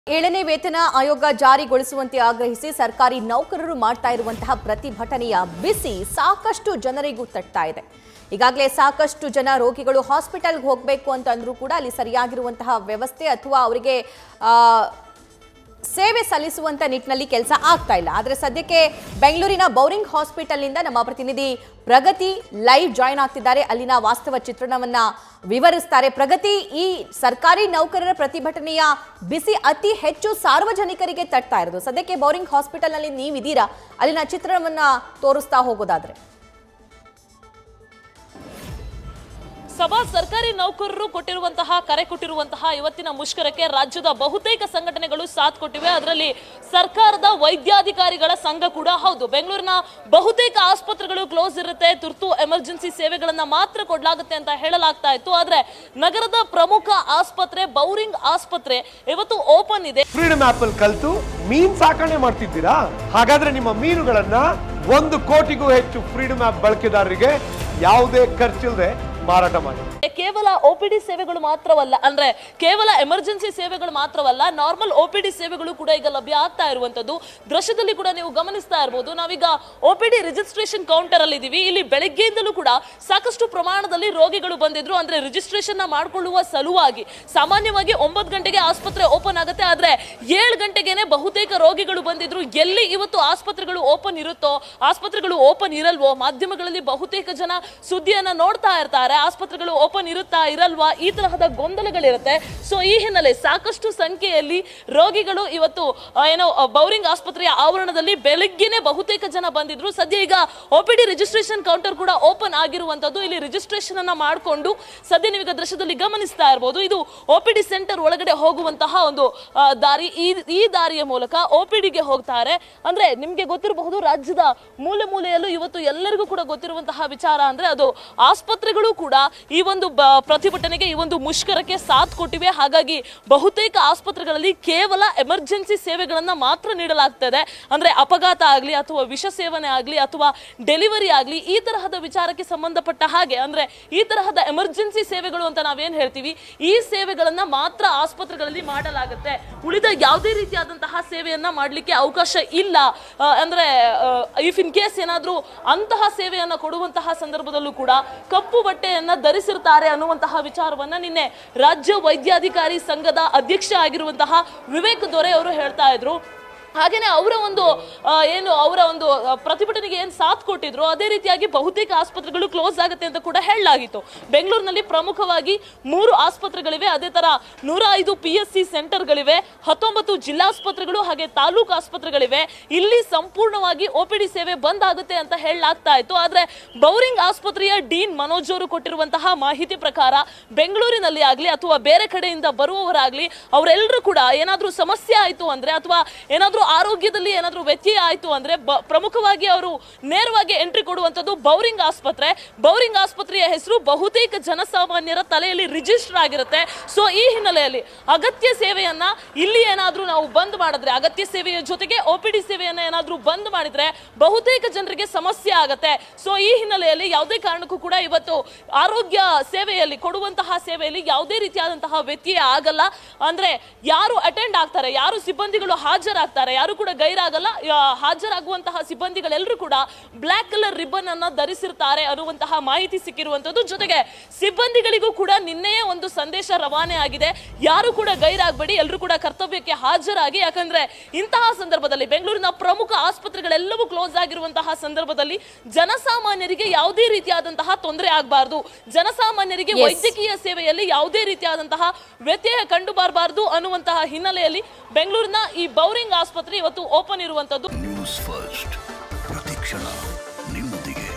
ಏಳನೇ ವೇತನ ಆಯೋಗ ಜಾರಿಗೊಳಿಸುವಂತೆ ಆಗ್ರಹಿಸಿ ಸರ್ಕಾರಿ ನೌಕರರು ಮಾಡ್ತಾ ಇರುವಂತಹ ಪ್ರತಿಭಟನೆಯ ಬಿಸಿ ಸಾಕಷ್ಟು ಜನರಿಗೂ ತಟ್ತಾ ಇದೆ ಈಗಾಗಲೇ ಸಾಕಷ್ಟು ಜನ ರೋಗಿಗಳು ಹಾಸ್ಪಿಟಲ್ಗೆ ಹೋಗಬೇಕು ಅಂತ ಅಂದ್ರೂ ಕೂಡ ಅಲ್ಲಿ ಸರಿಯಾಗಿರುವಂತಹ ವ್ಯವಸ್ಥೆ ಅಥವಾ ಅವರಿಗೆ ಆ, ಸೇವೆ ಸಲ್ಲಿಸುವಂತ ನಿಟ್ಟಿನಲ್ಲಿ ಕೆಲಸ ಆಗ್ತಾ ಇಲ್ಲ ಆದರೆ ಸದ್ಯಕ್ಕೆ ಬೆಂಗಳೂರಿನ ಬೌರಿಂಗ್ ಹಾಸ್ಪಿಟಲ್ನಿಂದ ನಮ್ಮ ಪ್ರತಿನಿಧಿ ಪ್ರಗತಿ ಲೈವ್ ಜಾಯ್ನ್ ಆಗ್ತಿದ್ದಾರೆ ಅಲ್ಲಿನ ವಾಸ್ತವ ಚಿತ್ರಣವನ್ನ ವಿವರಿಸ್ತಾರೆ ಪ್ರಗತಿ ಈ ಸರ್ಕಾರಿ ನೌಕರರ ಪ್ರತಿಭಟನೆಯ ಬಿಸಿ ಅತಿ ಹೆಚ್ಚು ಸಾರ್ವಜನಿಕರಿಗೆ ತಟ್ತಾ ಇರೋದು ಸದ್ಯಕ್ಕೆ ಬೌರಿಂಗ್ ಹಾಸ್ಪಿಟಲ್ನಲ್ಲಿ ನೀವಿದ್ದೀರಾ ಅಲ್ಲಿನ ಚಿತ್ರಣವನ್ನ ತೋರಿಸ್ತಾ ಹೋಗೋದಾದ್ರೆ ಸಭಾ ಸರ್ಕಾರಿ ನೌಕರರು ಕೊಟ್ಟಿರುವಂತಹ ಕರೆ ಕೊಟ್ಟಿರುವಂತಹ ಇವತ್ತಿನ ಮುಷ್ಕರಕ್ಕೆ ರಾಜ್ಯದ ಬಹುತೇಕ ಸಂಘಟನೆಗಳು ಸಾಥ್ ಕೊಟ್ಟಿವೆ ಅದರಲ್ಲಿ ಸರ್ಕಾರದ ವೈದ್ಯಾಧಿಕಾರಿಗಳ ಸಂಘ ಕೂಡ ಹೌದು ಬೆಂಗಳೂರಿನ ಬಹುತೇಕ ಆಸ್ಪತ್ರೆಗಳು ಕ್ಲೋಸ್ ಇರುತ್ತೆ ತುರ್ತು ಎಮರ್ಜೆನ್ಸಿ ಸೇವೆಗಳನ್ನ ಮಾತ್ರ ಕೊಡಲಾಗುತ್ತೆ ಅಂತ ಹೇಳಲಾಗ್ತಾ ಇತ್ತು ಆದ್ರೆ ನಗರದ ಪ್ರಮುಖ ಆಸ್ಪತ್ರೆ ಬೌರಿಂಗ್ ಆಸ್ಪತ್ರೆ ಇವತ್ತು ಓಪನ್ ಇದೆ ಫ್ರೀಡಮ್ ಆಪ್ ಅಲ್ಲಿ ಕಲ್ತು ಮೀನ್ ಸಾಕಣೆ ಮಾಡ್ತಿದ್ದೀರಾ ಹಾಗಾದ್ರೆ ನಿಮ್ಮ ಮೀನುಗಳನ್ನ ಒಂದು ಕೋಟಿಗೂ ಹೆಚ್ಚು ಫ್ರೀಡಮ್ ಆಪ್ ಬಳಕೆದಾರರಿಗೆ ಯಾವುದೇ ಖರ್ಚಿಲ್ಲದೆ ಮಾರಾಟ ಮಾಡಿ ಕೇವಲ ಒಪಿಡಿ ಸೇವೆಗಳು ಮಾತ್ರವಲ್ಲ ಅಂದ್ರೆ ಕೇವಲ ಎಮರ್ಜೆನ್ಸಿ ಸೇವೆಗಳು ಮಾತ್ರವಲ್ಲ ನಾರ್ಮಲ್ ಒಪಿಡಿ ಸೇವೆಗಳು ಕೂಡ ಈಗ ಲಭ್ಯ ಆಗ್ತಾ ಇರುವಂತದ್ದು ದೃಶ್ಯದಲ್ಲಿ ಕೂಡ ನೀವು ಗಮನಿಸ್ತಾ ಇರಬಹುದು ನಾವೀಗ ಒಪಿಡಿ ರಿಜಿಸ್ಟ್ರೇಷನ್ ಕೌಂಟರ್ ಅಲ್ಲಿ ಇದೀವಿ ಇಲ್ಲಿ ಬೆಳಗ್ಗೆಯಿಂದಲೂ ಕೂಡ ಸಾಕಷ್ಟು ಪ್ರಮಾಣದಲ್ಲಿ ರೋಗಿಗಳು ಬಂದಿದ್ರು ಅಂದ್ರೆ ರಿಜಿಸ್ಟ್ರೇಷನ್ ನ ಮಾಡ್ಕೊಳ್ಳುವ ಸಲುವಾಗಿ ಸಾಮಾನ್ಯವಾಗಿ ಒಂಬತ್ತು ಗಂಟೆಗೆ ಆಸ್ಪತ್ರೆ ಓಪನ್ ಆಗುತ್ತೆ ಆದ್ರೆ ಏಳು ಗಂಟೆಗೆನೆ ಬಹುತೇಕ ರೋಗಿಗಳು ಬಂದಿದ್ರು ಎಲ್ಲಿ ಇವತ್ತು ಆಸ್ಪತ್ರೆಗಳು ಓಪನ್ ಇರುತ್ತೋ ಆಸ್ಪತ್ರೆಗಳು ಓಪನ್ ಇರಲ್ವೋ ಮಾಧ್ಯಮಗಳಲ್ಲಿ ಬಹುತೇಕ ಜನ ಸುದ್ದಿಯನ್ನ ನೋಡ್ತಾ ಇರ್ತಾರೆ ಆಸ್ಪತ್ರೆಗಳು ಓಪನ್ ಇರುತ್ತಾ ಇರಲ್ವಾ ಈ ತರಹದ ಗೊಂದಲಗಳಿರುತ್ತೆ ಸೊ ಈ ಹಿನ್ನೆಲೆ ಸಾಕಷ್ಟು ಸಂಖ್ಯೆಯಲ್ಲಿ ರೋಗಿಗಳು ಇವತ್ತು ಆ, ಏನೋ ಆ, ಬೌರಿಂಗ್ ಆಸ್ಪತ್ರೆಯ ಆವರಣದಲ್ಲಿ ಬೆಳಗ್ಗೆನೆ ಬಹುತೇಕ ಜನ ಬಂದಿದ್ರು ಸದ್ಯ ಈಗ ಒಪಿಡಿ ರಿಜಿಸ್ಟ್ರೇಷನ್ ಕೌಂಟರ್ ಕೂಡ ಓಪನ್ ಆಗಿರುವಂತದ್ದು ಇಲ್ಲಿ ರಿಜಿಸ್ಟ್ರೇಷನ್ ಅನ್ನ ಮಾಡಿಕೊಂಡು ಸದ್ಯ ನೀವೀಗ ದೃಶ್ಯದಲ್ಲಿ ಗಮನಿಸ್ತಾ ಇರಬಹುದು ಇದು ಒಪಿಡಿ ಸೆಂಟರ್ ಒಳಗಡೆ ಹೋಗುವಂತಹ ಒಂದು ಆ, ದಾರಿ ಈ ಈ ದಾರಿಯ ಮೂಲಕ ಒಪಿಡಿಗೆ ಹೋಗ್ತಾರೆ ಅಂದ್ರೆ ನಿಮ್ಗೆ ಗೊತ್ತಿರಬಹುದು ರಾಜ್ಯದ ಮೂಲೆ ಮೂಲೆಯಲ್ಲೂ ಇವತ್ತು ಎಲ್ಲರಿಗೂ ಕೂಡ ಗೊತ್ತಿರುವಂತಹ ವಿಚಾರ ಅಂದ್ರೆ ಅದು ಆಸ್ಪತ್ರೆಗಳು ಕೂಡ ಈ ಒಂದು ಬ- ಪ್ರತಿಭಟನೆಗೆ ಈ ಒಂದು ಮುಷ್ಕರಕ್ಕೆ ಸಾಥ್ ಕೊಟ್ಟಿವೆ ಹಾಗಾಗಿ ಬಹುತೇಕ ಆಸ್ಪತ್ರೆಗಳಲ್ಲಿ ಕೇವಲ ಎಮರ್ಜೆನ್ಸಿ ಸೇವೆಗಳನ್ನ ಮಾತ್ರ ನೀಡಲಾಗ್ತದೆ ಅಂದ್ರೆ ಅಪಘಾತ ಆಗಲಿ ಅಥವಾ ವಿಷ ಸೇವನೆ ಆಗಲಿ ಅಥವಾ ಡೆಲಿವರಿ ಆಗಲಿ ಈ ತರಹದ ವಿಚಾರಕ್ಕೆ ಸಂಬಂಧಪಟ್ಟ ಹಾಗೆ ಅಂದ್ರೆ ಈ ತರಹದ ಎಮರ್ಜೆನ್ಸಿ ಸೇವೆಗಳು ಅಂತ ನಾವೇನ್ ಹೇಳ್ತೀವಿ ಈ ಸೇವೆಗಳನ್ನ ಮಾತ್ರ ಆಸ್ಪತ್ರೆಗಳಲ್ಲಿ ಮಾಡಲಾಗುತ್ತೆ ಉಳಿದ ಯಾವುದೇ ರೀತಿಯಾದಂತಹ ಸೇವೆಯನ್ನ ಮಾಡಲಿಕ್ಕೆ ಅವಕಾಶ ಇಲ್ಲ ಆ, ಅಂದ್ರೆ ಇಫ್ ಇನ್ ಕೇಸ್ ಏನಾದ್ರೂ ಅಂತಹ ಸೇವೆಯನ್ನ ಕೊಡುವಂತಹ ಸಂದರ್ಭದಲ್ಲೂ ಕೂಡ ಕಪ್ಪು ಬಟ್ಟೆಯನ್ನ ಧರಿಸಿರ್ತಾರೆ ಅನ್ನುವಂತಹ ವಿಚಾರವನ್ನ ನಿನ್ನೆ ರಾಜ್ಯ ವೈದ್ಯಾಧಿಕಾರಿ ಸಂಘದ ಅಧ್ಯಕ್ಷ ಆಗಿರುವಂತಹ ವಿವೇಕ್ ದೊರೆ ಅವರು ಹೇಳ್ತಾ ಇದ್ರು ಹಾಗೇನೆ ಅವರ ಒಂದು ಆ, ಏನು ಅವರ ಒಂದು ಆ, ಪ್ರತಿಭಟನೆಗೆ ಏನು ಸಾಥ್ ಕೊಟ್ಟಿದ್ರು ಅದೇ ರೀತಿಯಾಗಿ ಬಹುತೇಕ ಆಸ್ಪತ್ರೆಗಳು ಕ್ಲೋಸ್ ಆಗುತ್ತೆ ಅಂತ ಕೂಡ ಹೇಳಲಾಗಿತ್ತು ಬೆಂಗಳೂರಿನಲ್ಲಿ ಪ್ರಮುಖವಾಗಿ ಮೂರು ಆಸ್ಪತ್ರೆಗಳಿವೆ ಅದೇ ತರ ನೂರ ಐದು ಪಿ ಎಸ್ ಸಿ ಸೆಂಟರ್ಗಳಿವೆ ಹತ್ತೊಂಬತ್ತು ಜಿಲ್ಲಾಸ್ಪತ್ರೆಗಳು ಹಾಗೆ ತಾಲೂಕು ಆಸ್ಪತ್ರೆಗಳಿವೆ ಇಲ್ಲಿ ಸಂಪೂರ್ಣವಾಗಿ ಒ ಪಿ ಡಿ ಸೇವೆ ಬಂದ್ ಆಗುತ್ತೆ ಅಂತ ಹೇಳಲಾಗ್ತಾ ಇತ್ತು ಆದ್ರೆ ಬೌರಿಂಗ್ ಆಸ್ಪತ್ರೆಯ ಡೀನ್ ಮನೋಜ್ ಅವರು ಕೊಟ್ಟಿರುವಂತಹ ಮಾಹಿತಿ ಪ್ರಕಾರ ಬೆಂಗಳೂರಿನಲ್ಲಿ ಆಗ್ಲಿ ಅಥವಾ ಬೇರೆ ಕಡೆಯಿಂದ ಬರುವವರಾಗ್ಲಿ ಅವರೆಲ್ಲರೂ ಕೂಡ ಏನಾದ್ರೂ ಸಮಸ್ಯೆ ಆಯ್ತು ಅಂದ್ರೆ ಅಥವಾ ಏನಾದ್ರೂ ಆರೋಗ್ಯದಲ್ಲಿ ಏನಾದ್ರೂ ವ್ಯತ್ಯಯ ಆಯ್ತು ಅಂದ್ರೆ ಬ- ಪ್ರಮುಖವಾಗಿ ಅವರು ನೇರವಾಗಿ ಎಂಟ್ರಿ ಕೊಡುವಂತದ್ದು ಬೌರಿಂಗ್ ಆಸ್ಪತ್ರೆ ಬೌರಿಂಗ್ ಆಸ್ಪತ್ರೆಯ ಹೆಸರು ಬಹುತೇಕ ಜನಸಾಮಾನ್ಯರ ತಲೆಯಲ್ಲಿ ರಿಜಿಸ್ಟರ್ ಆಗಿರುತ್ತೆ ಸೊ ಈ ಹಿನ್ನೆಲೆಯಲ್ಲಿ ಅಗತ್ಯ ಸೇವೆಯನ್ನ ಇಲ್ಲಿ ಏನಾದ್ರೂ ನಾವು ಬಂದ್ ಮಾಡಿದ್ರೆ ಅಗತ್ಯ ಸೇವೆಯ ಜೊತೆಗೆ ಒ ಪಿ ಡಿ ಸೇವೆಯನ್ನ ಏನಾದ್ರೂ ಬಂದ್ ಮಾಡಿದ್ರೆ ಬಹುತೇಕ ಜನರಿಗೆ ಸಮಸ್ಯೆ ಆಗತ್ತೆ ಸೊ ಈ ಹಿನ್ನೆಲೆಯಲ್ಲಿ ಯಾವುದೇ ಕಾರಣಕ್ಕೂ ಕೂಡ ಇವತ್ತು ಆರೋಗ್ಯ ಸೇವೆಯಲ್ಲಿ ಕೊಡುವಂತಹ ಸೇವೆಯಲ್ಲಿ ಯಾವುದೇ ರೀತಿಯಾದಂತಹ ವ್ಯತ್ಯಯ ಆಗಲ್ಲ ಅಂದ್ರೆ ಯಾರು ಅಟೆಂಡ್ ಆಗ್ತಾರೆ ಯಾರು ಸಿಬ್ಬಂದಿಗಳು ಹಾಜರಾಗ್ತಾರೆ ಯಾರು ಕೂಡ ಗೈರಾಗಲ್ಲ ಯಾ- ಹಾಜರಾಗುವಂತಹ ಸಿಬ್ಬಂದಿಗಳೆಲ್ಲರೂ ಕೂಡ ಬ್ಲಾಕ್ ಕಲರ್ ರಿಬ್ಬನ್ ಅನ್ನ ಧರಿಸಿರ್ತಾರೆ ಅನ್ನುವಂತಹ ಮಾಹಿತಿ ಸಿಕ್ಕಿರುವಂತದ್ದು ಜೊತೆಗೆ ಸಿಬ್ಬಂದಿಗಳಿಗೂ ಕೂಡ ನಿನ್ನೆಯೇ ಒಂದು ಸಂದೇಶ ರವಾನೆ ಆಗಿದೆ ಯಾರು ಕೂಡ ಗೈರಾಗಬೇಡಿ ಎಲ್ಲರೂ ಕೂಡ ಕರ್ತವ್ಯಕ್ಕೆ ಹಾಜರಾಗಿ ಯಾಕಂದ್ರೆ ಇಂತಹ ಸಂದರ್ಭದಲ್ಲಿ ಬೆಂಗಳೂರಿನ ಪ್ರಮುಖ ಆಸ್ಪತ್ರೆಗಳೆಲ್ಲವೂ ಕ್ಲೋಸ್ ಆಗಿರುವಂತಹ ಸಂದರ್ಭದಲ್ಲಿ ಜನಸಾಮಾನ್ಯರಿಗೆ ಯಾವುದೇ ರೀತಿಯಾದಂತಹ ತೊಂದರೆ ಆಗಬಾರ್ದು ಜನಸಾಮಾನ್ಯರಿಗೆ Yes. ವೈದ್ಯಕೀಯ ಸೇವೆಯಲ್ಲಿ ಯಾವುದೇ ರೀತಿಯಾದಂತಹ ವ್ಯತ್ಯಯ ಕಂಡು ಬರಬಾರ್ದು ಅನ್ನುವಂತಹ ಹಿನ್ನೆಲೆಯಲ್ಲಿ ಬೆಂಗಳೂರಿನ ಈ ಬೌರಿಂಗ್ ಆಸ್ಪತ್ರೆ ಇವತ್ತು ಓಪನ್ ಇರುವಂತದ್ದು ನ್ಯೂಸ್ ಫಸ್ಟ್ ಪ್ರತಿಕ್ಷಣ ನಿಮ್ಮೊಂದಿಗೆ